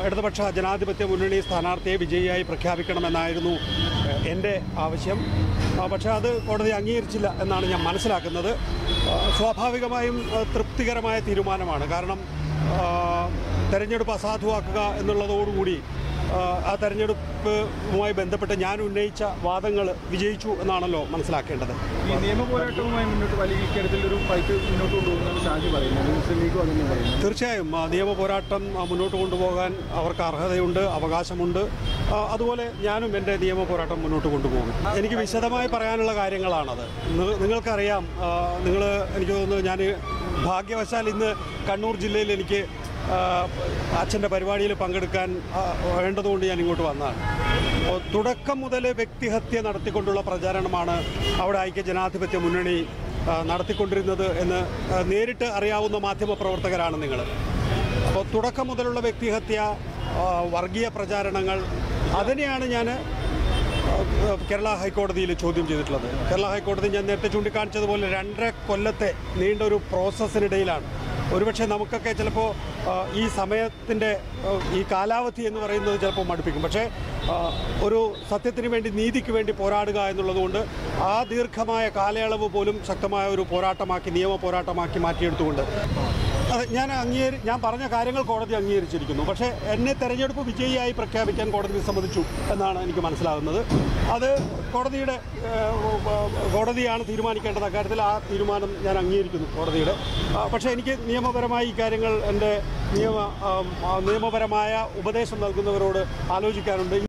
ഇടതുപക്ഷ ജനാധിപത്യ മുന്നണി സ്ഥാനാർത്ഥിയെ വിജയിയായി പ്രഖ്യാപിക്കണമെന്നായിരുന്നു ഏഹ്, എൻ്റെ ആവശ്യം ആ, പക്ഷേ അത് കോടതി അംഗീകരിച്ചില്ല എന്നാണ് ഞാൻ മനസ്സിലാക്കുന്നത് ആ, സ്വാഭാവികമായും ആ, തൃപ്തികരമായ തീരുമാനമാണ് കാരണം ആ, തെരഞ്ഞെടുപ്പ് അസാധുവാക്കുക എന്നുള്ളതോടുകൂടി ആ, ആ തെരഞ്ഞെടുപ്പുമായി ബന്ധപ്പെട്ട് ഞാൻ ഉന്നയിച്ച വാദങ്ങൾ വിജയിച്ചു എന്നാണല്ലോ മനസ്സിലാക്കേണ്ടത് ഈ നിയമ പോരാട്ടവുമായി മുന്നോട്ട് വലിയ ഇക്കാര്യത്തിൽ ഒരു ഫൈറ്റ് മുന്നോട്ട് കൊണ്ടുപോകുന്നതാണ് ഷാജി പറയുന്നത് മുസ്ലിം ലീഗും അതന്നെ പറയുന്നത് തീർച്ചയായും ആ, നിയമ പോരാട്ടം ആ, മുന്നോട്ട് കൊണ്ടുപോകാൻ അവർക്ക് അർഹതയുണ്ട് അവകാശമുണ്ട് ആ, അതുപോലെ ഞാനും എൻ്റെ നിയമ പോരാട്ടം മുന്നോട്ട് കൊണ്ടുപോകും എനിക്ക് വിശദമായി പറയാനുള്ള കാര്യങ്ങളാണത് നി- നിങ്ങൾക്കറിയാം നിങ്ങൾ എനിക്ക് തോന്നുന്നു ഞാൻ ഭാഗ്യവശാൽ ഇന്ന് കണ്ണൂർ ജില്ലയിൽ എനിക്ക് ആ, അച്ഛൻ്റെ പരിപാടിയിൽ പങ്കെടുക്കാൻ ആ, വേണ്ടതുകൊണ്ട് ഞാൻ ഇങ്ങോട്ട് വന്നതാണ് അപ്പോൾ തുടക്കം മുതൽ വ്യക്തിഹത്യ നടത്തിക്കൊണ്ടുള്ള പ്രചാരണമാണ് അവിടെ ഐക്യ ജനാധിപത്യ മുന്നണി ആ, നടത്തിക്കൊണ്ടിരുന്നത് എന്ന് ആ, നേരിട്ട് അറിയാവുന്ന മാധ്യമ പ്രവർത്തകരാണ് നിങ്ങൾ അപ്പോൾ തുടക്കം മുതലുള്ള വ്യക്തിഹത്യ ആ, വർഗീയ പ്രചാരണങ്ങൾ അതിനെയാണ് ഞാൻ കേരള ഹൈക്കോടതിയിൽ ചോദ്യം ചെയ്തിട്ടുള്ളത് കേരള ഹൈക്കോടതി ഞാൻ നേരത്തെ ചൂണ്ടിക്കാണിച്ചതുപോലെ രണ്ടര കൊല്ലത്തെ നീണ്ട ഒരു പ്രോസസ്സിനിടയിലാണ് ഒരുപക്ഷെ നമുക്കൊക്കെ ചിലപ്പോൾ ഈ സമയത്തിൻ്റെ ഈ കാലാവധി എന്ന് പറയുന്നത് ചിലപ്പോൾ മടുപ്പിക്കും പക്ഷേ ആ, ഒരു സത്യത്തിന് വേണ്ടി നീതിക്ക് വേണ്ടി പോരാടുക എന്നുള്ളതുകൊണ്ട് ആ ദീർഘമായ കാലയളവ് പോലും ശക്തമായ ഒരു പോരാട്ടമാക്കി നിയമ പോരാട്ടമാക്കി മാറ്റിയെടുത്തുകൊണ്ട് അതെ ഞാൻ അംഗീകരി ഞാൻ പറഞ്ഞ കാര്യങ്ങൾ കോടതി അംഗീകരിച്ചിരിക്കുന്നു പക്ഷേ എന്നെ തെരഞ്ഞെടുപ്പ് വിജയിയായി പ്രഖ്യാപിക്കാൻ കോടതി സമ്മതിച്ചു എന്നാണ് എനിക്ക് മനസ്സിലാകുന്നത് അത് കോടതിയുടെ ഏഹ്, കോടതിയാണ് തീരുമാനിക്കേണ്ടത് അക്കാര്യത്തിൽ ആ തീരുമാനം ഞാൻ അംഗീകരിക്കുന്നു കോടതിയുടെ ആ, പക്ഷേ എനിക്ക് നിയമപരമായി ഈ കാര്യങ്ങൾ എൻ്റെ നിയമ ആ, ആ, നിയമപരമായ ഉപദേശം നൽകുന്നവരോട് ആലോചിക്കാനുണ്ട്